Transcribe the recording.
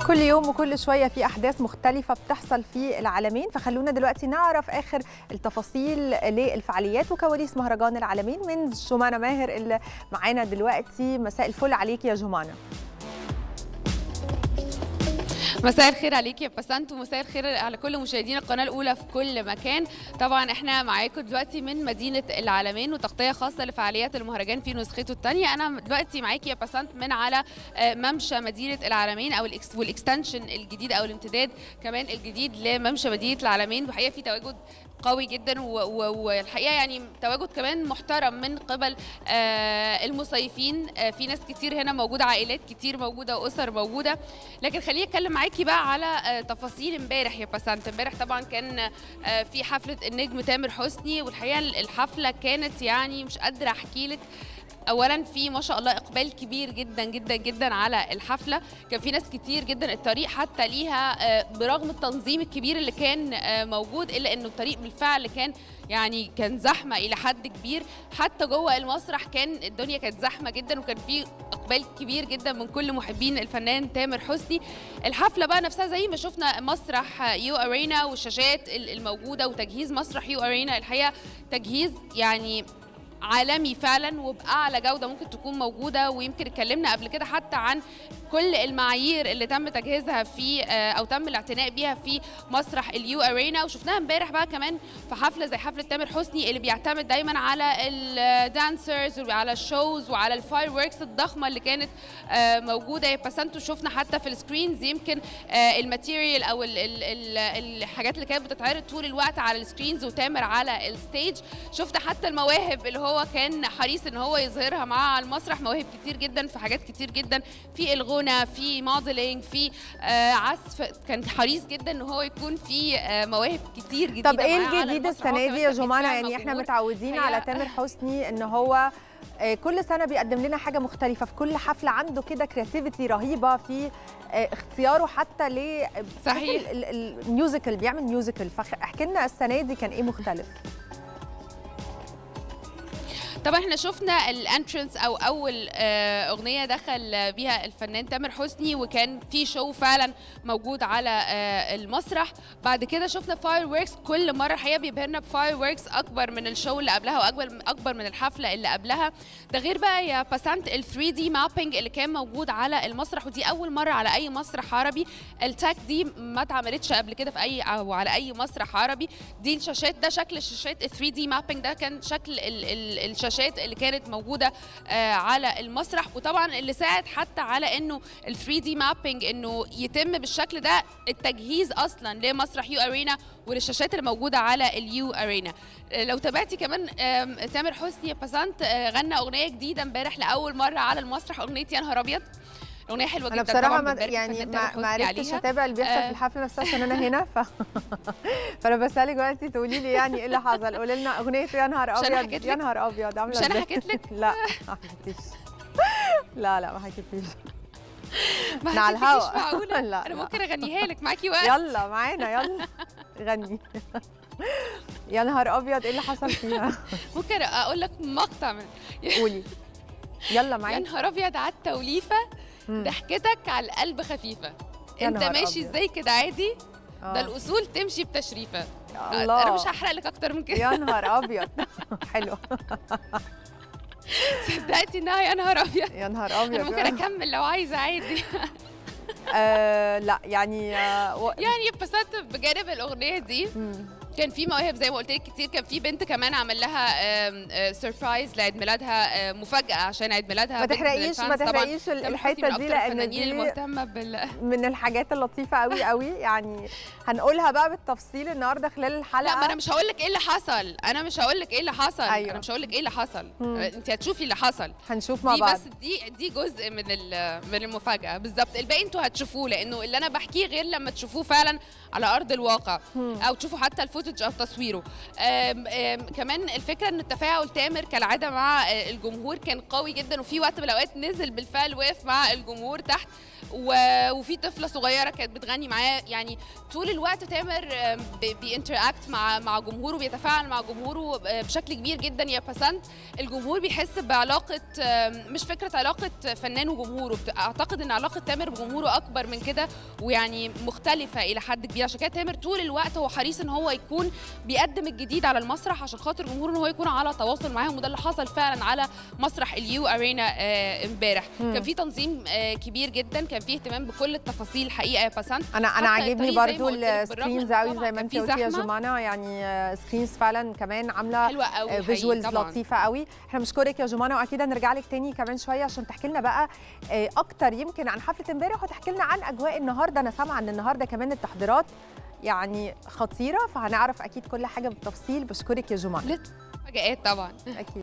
كل يوم وكل شوية في أحداث مختلفة بتحصل في العالمين فخلونا دلوقتي نعرف آخر التفاصيل للفعاليات وكواليس مهرجان العالمين من جمانة ماهر اللي معانا دلوقتي مساء الفل عليك يا جمانة مساء الخير عليك يا بسنت ومساء الخير على كل مشاهدين القناه الاولى في كل مكان طبعا احنا معاكم دلوقتي من مدينه العالمين وتغطيه خاصه لفعاليات المهرجان في نسخته الثانيه انا دلوقتي معاكي يا بسنت من على ممشى مدينه العالمين او والاكستنشن الجديد او الامتداد كمان الجديد لممشى مدينه العالمين وحقيقه في تواجد قوي جدا والحقيقه يعني تواجد كمان محترم من قبل المصيفين في ناس كتير هنا موجوده عائلات كتير موجوده واسر موجوده لكن خليني اتكلم معاكي بقى على تفاصيل امبارح يا بسنت امبارح طبعا كان في حفله النجم تامر حسني والحقيقه الحفله كانت يعني مش قادره احكي لك اولا في ما شاء الله اقبال كبير جدا جدا جدا على الحفله كان في ناس كتير جدا الطريق حتى ليها برغم التنظيم الكبير اللي كان موجود الا انه الطريق بالفعل كان يعني كان زحمه الى حد كبير حتى جوه المسرح كان الدنيا كانت زحمه جدا وكان في اقبال كبير جدا من كل محبين الفنان تامر حسني الحفله بقى نفسها زي ما شفنا مسرح يو ارينا والشاشات الموجوده وتجهيز مسرح يو ارينا الحقيقه تجهيز يعني عالمي فعلا وباعلى جوده ممكن تكون موجوده ويمكن اتكلمنا قبل كده حتى عن كل المعايير اللي تم تجهيزها في او تم الاعتناء بيها في مسرح اليو ارينا وشفناها امبارح بقى كمان في حفله زي حفله تامر حسني اللي بيعتمد دايما على الدانسرز وعلى الشوز وعلى الفاير وركس الضخمه اللي كانت موجوده يا بسنتو شفنا حتى في السكرينز يمكن الماتيريال او ال ال ال الحاجات اللي كانت بتتعرض طول الوقت على السكرينز وتامر على الستيج شفنا حتى المواهب اللي هو كان حريص ان هو يظهرها معاه على المسرح مواهب كتير جدا في حاجات كتير جدا في الغنى في موديلينج في آه عزف كان حريص جدا ان هو يكون في آه مواهب كتير جديده طب ايه الجديد السنه دي يا جمانه يعني احنا متعودين على تامر حسني ان هو كل سنه بيقدم لنا حاجه مختلفه في كل حفله عنده كده كرياتيفيتي رهيبه في اختياره حتى ل صحيح الميوزيكال بيعمل ميوزيكال فاحكي لنا السنه دي كان ايه مختلف طبعا احنا شفنا الانترنس او اول اغنيه دخل بيها الفنان تامر حسني وكان في شو فعلا موجود على المسرح بعد كده شفنا فاير وركس كل مره الحقيقه بيبهرنا بفاير وركس اكبر من الشو اللي قبلها واكبر اكبر من الحفله اللي قبلها ده غير بقى يا باسانت ال 3 دي مابينج اللي كان موجود على المسرح ودي اول مره على اي مسرح عربي التاك دي ما اتعملتش قبل كده في اي او على اي مسرح عربي دي الشاشات ده شكل الشاشات ال 3 دي مابينج ده كان شكل ال ال الشاشات الشاشات اللي كانت موجوده آه على المسرح وطبعا اللي ساعد حتى على انه ال 3 دي مابينج انه يتم بالشكل ده التجهيز اصلا لمسرح يو ارينا وللشاشات اللي موجوده على اليو ارينا آه لو تابعتي كمان آه تامر حسني بسنت غنى اغنيه جديده امبارح لاول مره على المسرح اغنيه يا نهار ابيض اغنيه حلوه انا جدا بصراحه ما يعني ما عرفتش اتابع اللي بيحصل في الحفله نفسها عشان انا هنا ف... فانا بسالك دلوقتي تقولي لي يعني ايه اللي حصل قولي لنا اغنيه يا نهار ابيض يا نهار ابيض عامله مش انا حكيت لك لا ما حكيتيش لا لا ما حكيتيش ما على الهوا معقوله لا انا ممكن اغنيها لك معاكي وقت يلا معانا يلا غني يا نهار ابيض ايه اللي حصل فيها ممكن اقول لك مقطع من قولي يلا معايا يا نهار ابيض على التوليفه ضحكتك على القلب خفيفه انت ماشي ازاي كده عادي آه. ده الاصول تمشي بتشريفه الله انا مش هحرق لك اكتر من كده يا نهار ابيض حلو صدقتي انها يا نهار ابيض يا نهار ابيض انا ممكن اكمل لو عايزه عادي آه لا يعني آه و... يعني اتبسطت بجانب الاغنيه دي مم. كان في مواهب زي ما قلت لك كتير كان في بنت كمان عمل لها سربرايز لعيد ميلادها مفاجاه عشان عيد ميلادها ما تحرقيش ما تحرقيش الحته دي لان دي المهتمه بال من الحاجات اللطيفه قوي قوي يعني هنقولها بقى بالتفصيل النهارده خلال الحلقه لا ما انا مش هقول لك ايه اللي حصل انا مش هقول لك ايه اللي حصل أيوة. انا مش هقول لك ايه اللي حصل انت هتشوفي اللي حصل هنشوف مع دي بعض بس دي دي جزء من من المفاجاه بالظبط الباقي انتوا هتشوفوه لانه اللي انا بحكيه غير لما تشوفوه فعلا على ارض الواقع او تشوفوا حتى الفوتو الفوتج او تصويره آم آم كمان الفكره ان التفاعل تامر كالعاده مع آه، الجمهور كان قوي جدا وفي وقت من الاوقات نزل بالفعل وقف مع الجمهور تحت و- وفي طفله صغيره كانت بتغني معاه يعني طول الوقت تامر آم، بي- بينتراكت مع مع جمهوره بيتفاعل مع جمهوره آه، بشكل كبير جدا يا بسنت الجمهور بيحس بعلاقه آم، مش فكره علاقه فنان وجمهوره بت- اعتقد ان علاقه تامر بجمهوره اكبر من كده ويعني مختلفه الى حد كبير عشان كده تامر طول الوقت هو حريص ان هو يكون بيقدم الجديد على المسرح عشان خاطر جمهوره ان هو يكون على تواصل معاهم وده اللي حصل فعلا على مسرح اليو ارينا آه، امبارح مم. كان في تنظيم آه، كبير جدا كان في اهتمام بكل التفاصيل الحقيقه يا بسنت انا انا حتى عاجبني الطريق زي ما برضو قلت لك، بالرغم السكرينز إن قوي طبعاً زي ما كان انت في قلتي يا زحمة. جمانه يعني سكرينز فعلا كمان عامله حلوه قوي حقيقي فيجوالز طبعاً. لطيفه قوي احنا بنشكرك يا جمانه واكيد هنرجع لك تاني كمان شويه عشان تحكي لنا بقى آه، اكتر يمكن عن حفله امبارح وتحكي لنا عن اجواء النهارده انا سامعه ان النهارده كمان التحضيرات يعني خطيره فهنعرف اكيد كل حاجه بالتفصيل بشكرك يا جمانه مفاجآت طبعا اكيد